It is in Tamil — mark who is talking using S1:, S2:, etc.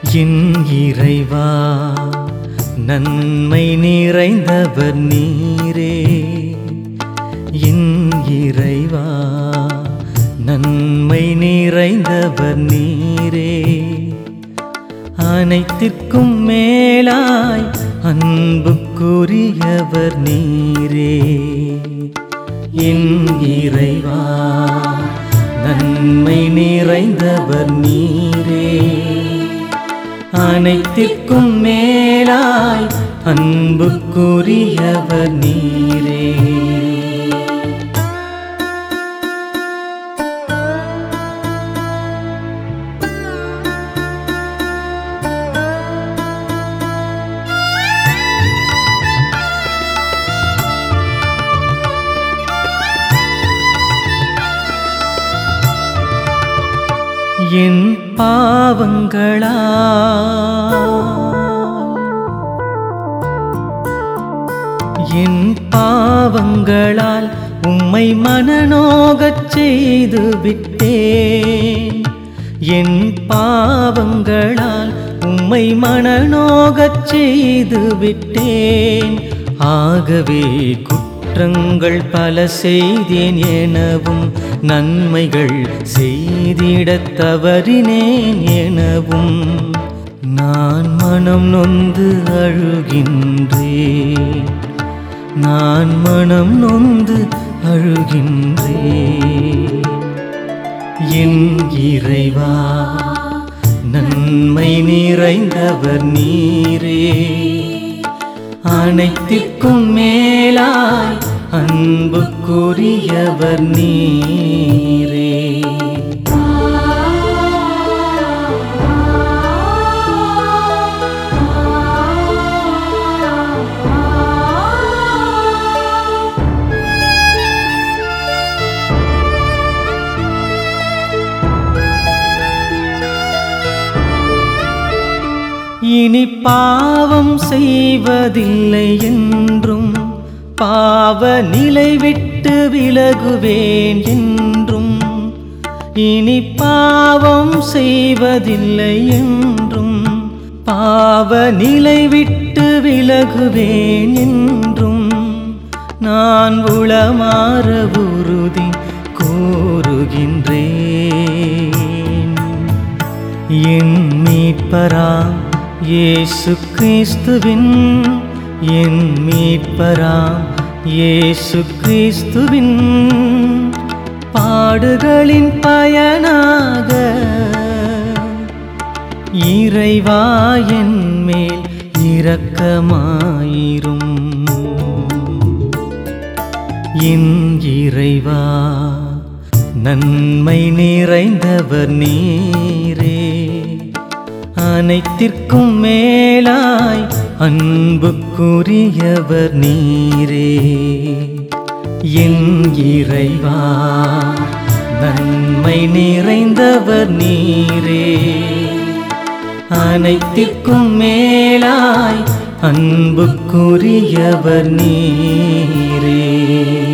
S1: என் இறைவா நன்மை நிறைந்தவர் நீரே என் இறைவா நன்மை நிறைந்தவர் நீரே அனைத்திற்கும் மேலாய் அன்புக்குரியவர் நீரே என் இறைவா நன்மை நிறைந்தவர் நீரே அனைத்திற்கும் மேலாய் அன்புக்குரியவர் நீரே என் பாவங்களா என் பாவங்களால் உம்மை மனநோகச் செய்து விட்டேன் என் பாவங்களால் உம்மை மனநோகச் செய்து விட்டேன் ஆகவே குற்றங்கள் பல செய்தேன் எனவும் நன்மைகள் செய்திடத் தவறினேன் எனவும் நான் மனம் நொந்து அழுகின்றேன் நான் மனம் நொந்து அழுகின்றேன் என் இறைவா நன்மை நிறைந்தவர் நீரே அனைத்திற்கும் மேலாய் அன்புக்குரியவர் நீரே இனி பாவம் செய்வதில்லை என்றும் பாவ நிலை விட்டு விலகுவேன் என்றும் இனி பாவம் செய்வதில்லை என்றும் பாவ நிலை விட்டு விலகுவேன் என்றும் நான் உளமாற உறுதி கூறுகின்றேன் என் மீட்பராம் இயேசு கிறிஸ்துவின் என் மீட்பராம் இயேசு கிறிஸ்துவின் பாடுகளின் பயனாக இறைவா என் மேல் இரக்கமாயிரும் என் இறைவா நன்மை நிறைந்தவர் நீரே அனைத்திற்கும் மேலாய் அன்புக்குரியவர் நீரே என் இறைவா நன்மை நிறைந்தவர் நீரே அனைத்திற்கும் மேலாய் அன்புக்குரியவர் நீரே